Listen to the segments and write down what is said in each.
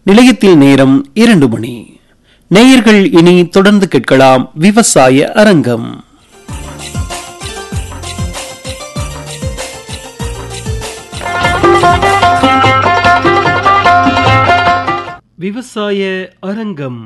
நிலையத்தில் நேரம் இரண்டு மணி நேயர்கள் இனி தொடர்ந்து கேட்கலாம் விவசாய அரங்கம் விவசாய அரங்கம்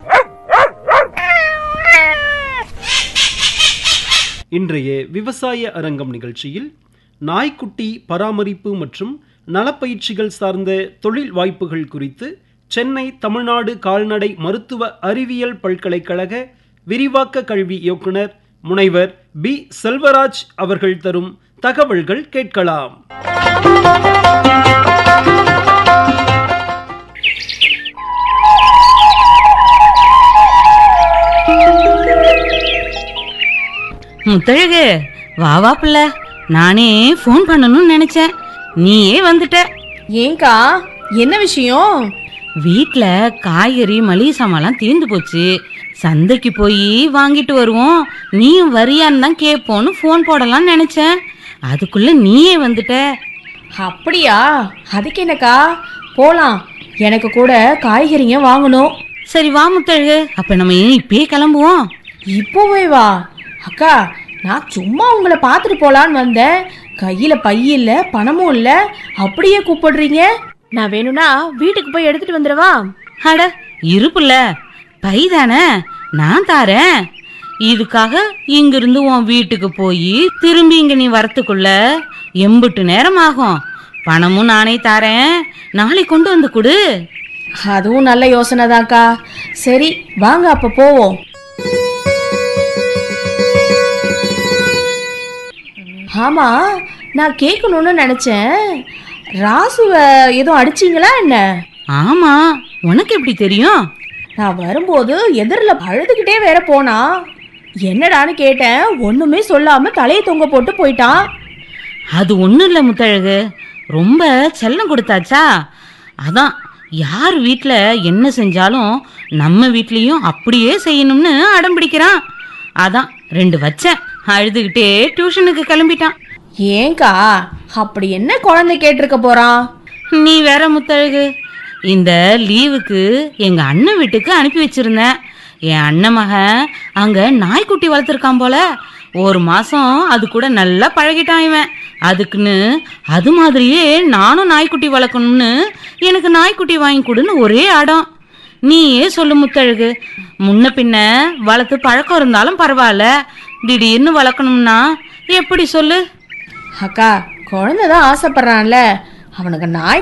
இன்றைய விவசாய அரங்கம் நிகழ்ச்சியில் நாய்க்குட்டி பராமரிப்பு மற்றும் நலப்பயிற்சிகள் சார்ந்த தொழில் வாய்ப்புகள் குறித்து சென்னை தமிழ்நாடு கால்நடை மருத்துவ அறிவியல் பல்கலைக்கழக விரிவாக்க கல்வி இயக்குனர் முனைவர் பி செல்வராஜ் அவர்கள் தரும் தகவல்கள் கேட்கலாம் முத்தழகு வா வா புள்ள நானே ஃபோன் பண்ணணும்னு நினைச்சேன் நீயே வந்துட்ட ஏங்கா என்ன விஷயம் வீட்ல காய்கறி மளிகை சாமான்லாம் தீர்ந்து போச்சு சந்தைக்கு போய் வாங்கிட்டு வருவோம் நீயும் வரியான்னு தான் கேட்போன்னு ஃபோன் போடலாம்னு நினைச்சேன் அதுக்குள்ள நீயே வந்துட்ட அப்படியா அதுக்கு என்னக்கா போலாம் எனக்கு கூட காய்கறிங்க வாங்கணும் சரி வா முத்தழகு அப்ப நம்ம ஏன் இப்பயே கிளம்புவோம் இப்போவே வா அக்கா நான் சும்மா உங்களை பார்த்துட்டு போலான்னு வந்தேன் கையில பை இல்ல பணமும் இல்ல அப்படியே கூப்பிடுறீங்க நான் வேணும்னா வீட்டுக்கு போய் எடுத்துட்டு வந்துடவா அட இருப்புல பை தானே நான் தாரேன் இதுக்காக இங்கிருந்து உன் வீட்டுக்கு போய் திரும்பி இங்க நீ வரத்துக்குள்ள எம்புட்டு நேரம் ஆகும் பணமும் நானே தாரேன் நாளை கொண்டு வந்து கொடு அதுவும் நல்ல யோசனை தான்க்கா சரி வாங்க அப்ப போவோம் ஆமா நான் கேட்கணும்னு நினைச்சேன் ராசுவ எதுவும் அடிச்சிங்களா என்ன ஆமா உனக்கு எப்படி தெரியும் நான் வரும்போது எதிரில் அழுதுகிட்டே வேற போனா என்னடான்னு கேட்டேன் ஒண்ணுமே சொல்லாம தலையை தொங்க போட்டு போயிட்டான் அது ஒண்ணும் இல்ல முத்தழகு ரொம்ப செல்லம் கொடுத்தாச்சா அதான் யார் வீட்ல என்ன செஞ்சாலும் நம்ம வீட்லயும் அப்படியே செய்யணும்னு அடம் பிடிக்கிறான் அதான் ரெண்டு வச்சேன் அழுதுகிட்டே டியூஷனுக்கு கிளம்பிட்டான் ஏங்கா அப்படி என்ன குழந்தை கேட்டிருக்க போறான் நீ வேற முத்தழகு இந்த லீவுக்கு எங்க அண்ணன் வீட்டுக்கு அனுப்பி வச்சிருந்தேன் என் அண்ணன் மகன் அங்க நாய்க்குட்டி வளர்த்துருக்கான் போல ஒரு மாசம் அது கூட நல்லா பழகிட்டான் இவன் அதுக்குன்னு அது மாதிரியே நானும் நாய்க்குட்டி வளர்க்கணும்னு எனக்கு நாய்க்குட்டி வாங்கி கொடுன்னு ஒரே அடம் நீயே சொல்லு முத்தழகு முன்ன பின்ன வளர்த்து பழக்கம் இருந்தாலும் பரவாயில்ல திடீர்னு வளர்க்கணும்னா எப்படி சொல்லு அக்கா குழந்தை தான் ஆசைப்படுறான்ல அவனுக்கு நாய்